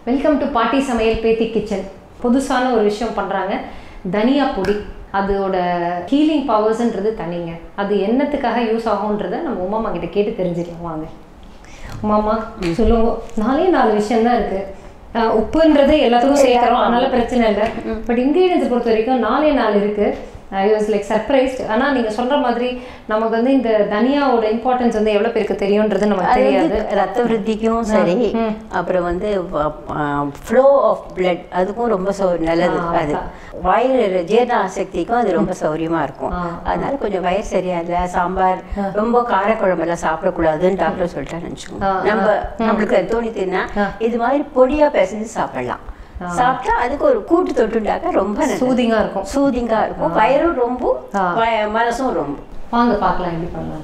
Welcome to பாட்டி சமையல் பேத்தி கிச்சன் புதுசான ஒரு விஷயம் பண்ணுறாங்க தனியா பொடி அதோட ஹீலிங் பவர்ஸ்ன்றது தனிங்க அது என்னத்துக்காக யூஸ் ஆகுன்றதை நம்ம உமாமா கிட்ட கேட்டு தெரிஞ்சுக்கலாம் வாங்க உமாமா சொல்லுங்க நாலே நாலு விஷயம் தான் இருக்கு அஹ் உப்புன்றது எல்லாத்துக்கும் சேர்க்குறோம் அதனால பிரச்சனை இல்லை பட் இன்க்ரீடியன்ஸ் பொறுத்த வரைக்கும் நாலே நாலு இருக்கு ஐ வாஸ் லைக் சர்ப்ரைஸ்ட் ஆனால் நீங்கள் சொல்கிற மாதிரி நமக்கு வந்து இந்த தனியாவோட இம்பார்ட்டன்ஸ் வந்து எவ்வளோ பேருக்கு தெரியுன்றது நமக்கு அது தெரியாது வந்து ரத்த விருத்திக்கும் சரி அப்புறம் வந்து ஃப்ளோ ஆஃப் blood அதுக்கும் ரொம்ப சௌ நல்லது ஆ, அது அதான். வயிறு ஜீரண சக்திக்கும் அது ரொம்ப சௌரியமா இருக்கும் ஆ, அதனால கொஞ்சம் வயிறு சரியா இல்லை சாம்பார் ரொம்ப காரக்குழம்பெல்லாம் சாப்பிடக்கூடாதுன்னு டாக்டர் சொல்லிட்டாரு நினச்சிக்கோங்க ஆ, ஆ. நம்ம நம்மளுக்கு அது தோணித்துன்னா ஆ. இது மாதிரி பொடியா பிசைஞ்சு சாப்பிடலாம் சாப்பிட்டா அதுக்கு ஒரு கூட்டு தொட்டுண்டாக்க ரொம்ப நல்லது. சூதிங்காக இருக்கும் சூதிங்கா இருக்கும் வயிறும் ரொம்ப ஆ. வ- மனசும் ரொம்ப வாங்க பார்க்கலாம் எப்படி பண்ணலாம்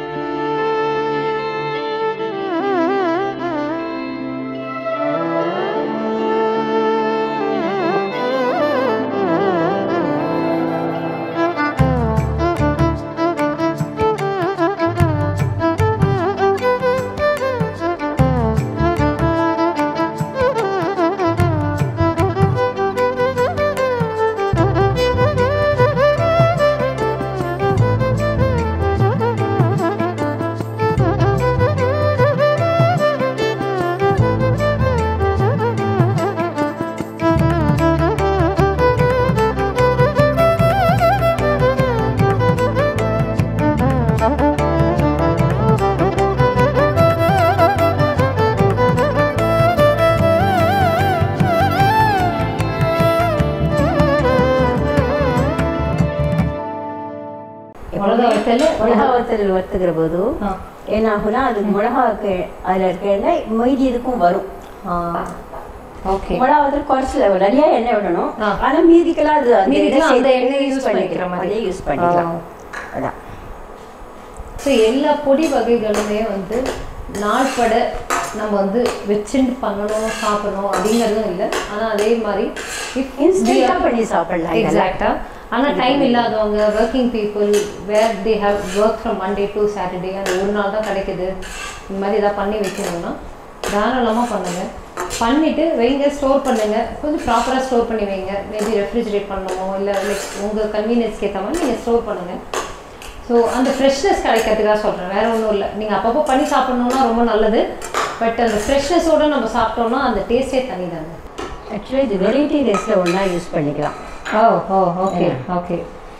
மிளகா வத்தல் மிளகா வத்தல் வறுத்துக்கிற போது ஆ. என்ன ஆகும்னா அது மிளகாக்கு அதில் இருக்க எண்ணெய் மீதி இதுக்கும் வரும் ஓகே மிளகா வத்தல் குறைச்சல நிறைய எண்ணெய் விடணும் ஆ. ஆனா மீதிக்கெல்லாம் அது அந்த மீதிக்கெல்லாம் அந்த சேர்த்து எண்ணெயை use use பண்ணிக்கிற மாதிரி. அதே யூஸ் பண்ணிக்கலாம் ஆ. அதான் ஸோ எல்லா பொடி வகைகளுமே வந்து நாள்பட நம்ம வந்து வச்சுட்டு பண்ணணும் சாப்பிடணும் அப்படிங்கிறதும் இல்லை ஆனால் அதே மாதிரி இன்ஸ்டன்ட்டாக பண்ணி சாப்பிடலாம் இதெல்லாம். எக்ஸாக்டாக ஆனால் டைம் இல்லாதவங்க working people where they have work from Monday to Saturday அந்த ஒரு நாள் தான் கிடைக்குது இந்த மாதிரி ஏதாவது பண்ணி வைக்கணும்னா தாராளமாக பண்ணுங்க பண்ணிட்டு வைங்க ஸ்டோர் பண்ணுங்க கொஞ்சம் ப்ராப்பராக ஸ்டோர் பண்ணி வைங்க மேபி ரெஃப்ரிஜரேட் பண்ணணுமோ இல்லை லைக் உங்கள் கன்வீனியன்ஸ்க்கு ஏற்ற மாதிரி நீங்கள் ஸ்டோர் பண்ணுங்கள் ஸோ அந்த ஃப்ரெஷ்னஸ் கிடைக்கிறதுக்காக சொல்கிறேன் வேற ஒன்றும் இல்லை நீங்கள் அப்பப்போ பண்ணி சாப்பிடணுன்னா ரொம்ப நல்லது பட் அந்த ஃப்ரெஷ்னஸோட நம்ம சாப்பிட்டோம்னா அந்த டேஸ்டே தனி தாங்க ஆக்சுவலி இது வெரைட்டி ரைஸில் ஒன்றா யூஸ் பண்ணிக்கலாம் oh oh okay okay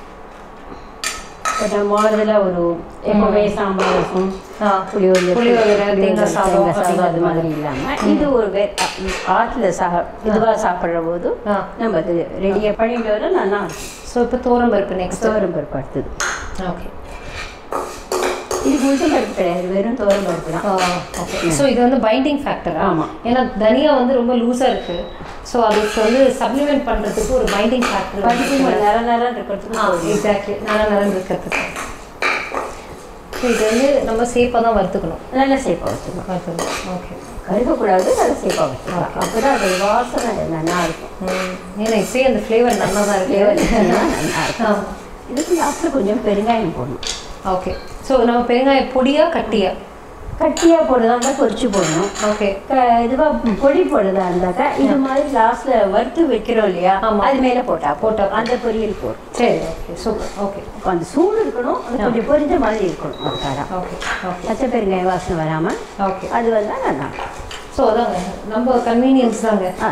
but நம்ம மாறுதலாக ஒரு எப்பவுமே சாம்பார் ரசம் ஆ புளியோதரை புளியோதரை, தேங்காய் சாதம் தேங்காய் சாதம் அது அப்படிங்கிறது மாதிரி இல்லாமல் இது ஒரு வே ஆற்றுல சா இதுவாக சாப்பிட்ற போது ஆ நம்ம அது ரெடியாக பண்ணிட்டு வர நல்லா இருக்கும் ஸோ இப்போ தோரம் பருப்பு நெக்ஸ்ட் தோரம் பருப்பு அடுத்தது ஓகே இது உளுத்தம் பருப்பு கிடையாது வெறும் தோரம் பருப்பு தான் ஓகே ஸோ இது வந்து பைண்டிங் ஃபேக்டர் ஆமா. ஏன்னா தனியா வந்து ரொம்ப லூஸாக இருக்கு ஸோ அதுக்கு வந்து சப்ளிமெண்ட் பண்ணுறதுக்கு ஒரு பைண்டிங் ஃபேக்டர் பருப்பு நேர நேரம் இருக்கிறதுக்கு ஆ எக்ஸாக்ட்லி நல்லா நடந்து இருக்கிறதுக்கு ஸோ இது வந்து நம்ம சேஃபாக தான் வறுத்துக்கணும் நல்லா சேஃபாக வச்சுக்கலாம் வறுத்துக்கணும் ஓகே கருக்கக்கூடாது நல்லா சேஃபாக வச்சுக்கலாம் அப்போ தான் அது வாசனை நல்லா இருக்கும் ஏன்னா இப்பயே அந்த ஃப்ளேவர் நல்லா தான் Flavour இருக்கு நல்லா இருக்கும் ஆமாம் இதுக்கு லாஸ்ட்டில் கொஞ்சம் பெருங்காயம் போடணும் ஓகே ஸோ நம்ம பெருங்காய பொடியா கட்டியா கட்டியாக போடுறதா இருந்தால் பொரிச்சு போடணும் ஓகே க- இதுவா பொடி போடுறதா இருந்தாக்கா இது மாதிரி லாஸ்ட்ல வறுத்து வைக்கிறோம் இல்லையா ஆமா. அது மேல போட்டா போட்டா போட்டா அந்த பொரியல் போடும் சரி ஓகே சூப்பர் ஓகே அப்ப அந்த சூடு இருக்கணும் அது கொஞ்சம் பொரிஞ்ச மாதிரி இருக்கணும் அதுக்காக ஓகே ஓகே பச்சை பெருங்காய வாசனை வராம ஓகே அது வந்தா நல்லா இருக்கும். ஸோ அதாங்க நம்ம கன்வீனியன்ஸ் தாங்க ஆ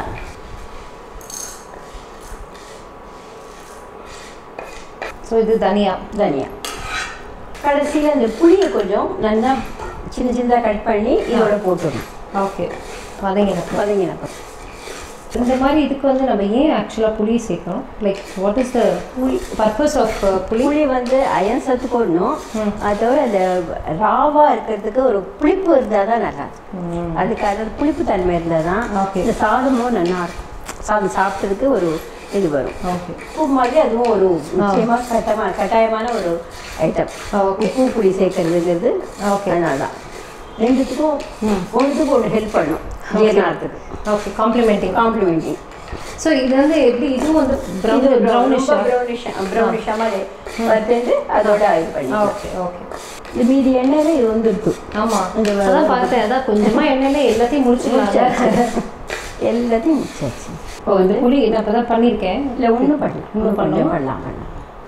ஸோ இது தனியா தனியா கடைசியில் அந்த புளியை கொஞ்சம் நல்லா சின்ன சின்னதாக கட் பண்ணி இதோட போட்டுடணும் ஓகே வதங்கினப்போ வதங்கினப்ப இந்த மாதிரி இதுக்கு வந்து நம்ம ஏன் ஆக்சுவலாக புளி சேர்க்கணும் லைக் வாட் இஸ் த புளி பர்பஸ் ஆஃப் புளி புளி வந்து அயன் சத்து போடணும் ம். அது தவிர அந்த ராவா இருக்கிறதுக்கு ஒரு புளிப்பு இருந்தால் தான் நல்லா இருக்கும் அதுக்கு அதாவது புளிப்பு தன்மை இருந்தால் தான் Okay. இந்த சாதமும் நல்லா இருக்கும் சாதம் சாப்பிட்டதுக்கு ஒரு இது வரும் ஓகே உப்பு மாதிரி அதுவும் ஒரு நிச்சயமாக கட்டமா கட்டாயமான ஒரு ஐட்டம் ஓகே உப்பு புளி சேர்க்கறதுங்கிறது Okay. அதனால தான் ரெண்டுத்துக்கும் ஒன்றுத்துக்கும் ஒன்று ஹெல்ப் பண்ணும் ஜீரணத்துக்கு ஓகே காம்ப்ளிமெண்டிங் காம்ப்ளிமெண்டிங் ஸோ இது வந்து எப்படி இதுவும் வந்து ப்ரௌன் ப்ரௌனிஷ் ப்ரௌனிஷ் ப்ரௌனிஷாக மாதிரி வறுத்து அதோட இது பண்ணி ஓகே ஓகே இது மீதி எண்ணெயில இது வந்துடுது ஆமா இந்த அதான் பார்த்தேன் அதான் கொஞ்சமா எண்ணெயில எல்லாத்தையும் முடிச்சுக்கலாம் எல்லாத்தையும் முடிச்சாச்சு இப்போ இந்த புளி நான் இப்போ தான் பண்ணியிருக்கேன் இல்லை ஒன்றும் பண்ணலாம் இன்னும் இன்னும் கொஞ்சம் பண்ணலாமா? பண்ணலாம் பண்ணலாம்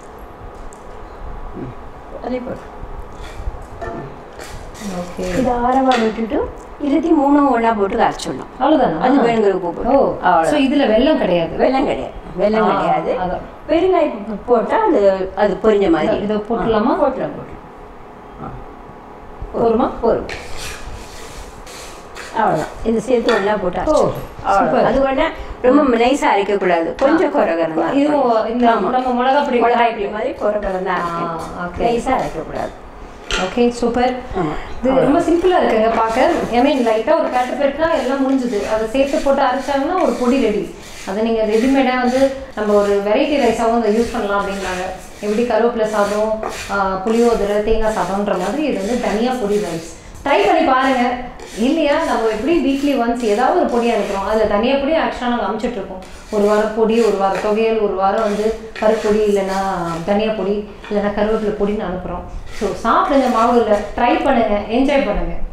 ம். அதே போடு ஓகே இது ஆரவா விட்டுட்டு எல்லாத்தையும் மூணும் ஒன்றா போட்டு கரைச்சிடணும் அவ்வளோதானா அது வேணுங்கிற உப்பு போட்டு ஓ அவ்வளோ ஸோ இதில் வெல்லம் கிடையாது வெல்லம் கிடையாது வெல்லம் ஆ, கிடையாது அதான். பெருங்காய போட்டால் அது அது பொரிஞ்ச மாதிரி இதை போட்டுடலாமா? ஆ, போட்டுலாம் போட்டு போருமா போரும் அவ்வளோதான் இது சேர்த்து ஒன்றா போட்டு ஓ, அரைச்சிடணும். அவ்வளோதான் சூப்பர். அது ஒன்றா ரொம்ப நைஸாக அரைக்கக்கூடாது கொஞ்சம் குறகரம் தான் இதுவும் இந்த நம்ம மிளகா பொடி மிளகாய் இப்படி மாதிரி குறகரம் தான் ஆ, okay. நைஸாக அரைக்கக்கூடாது ஓகே சூப்பர் ஆமாம் இது ரொம்ப சிம்பிளா இருக்குங்க பார்க்க ஐ மீன் லைட்டாக ஒரு பேட்டு பேட்டுனா எல்லாம் முடிஞ்சுது அதை சேர்த்து போட்டு அரைச்சாங்கன்னா ஒரு பொடி ரெடி அதை நீங்கள் ரெடிமேடாக வந்து நம்ம ஒரு வெரைட்டி ரைஸாகவும் அதை யூஸ் பண்ணலாம் அப்படின்னாங்க எப்படி கருவேப்பிலை சாதம் ஆஹ், புளியோதரை தேங்காய் சாதம்ன்ற மாதிரி இது வந்து தனியாக பொடி ரைஸ் ட்ரை பண்ணி பாருங்க இல்லையா நம்ம எப்படி வீக்லி ஒன்ஸ் ஏதாவது ஒரு பொடி அனுப்புகிறோம் அதில் தனியாக பொடி ஆக்சுவலாக நாங்கள் அனுப்பிச்சிட்டு இருக்கோம் ஒரு வாரம் பொடி ஒரு வாரம் தொகையல் ஒரு வாரம் வந்து பருப்பொடி இல்லைன்னா தனியா பொடி இல்லைன்னா கருவேப்பிலை பொடின்னு அனுப்புகிறோம் ஸோ சாப்பிடுங்க மாவு இல்லை ட்ரை பண்ணுங்க என்ஜாய் பண்ணுங்க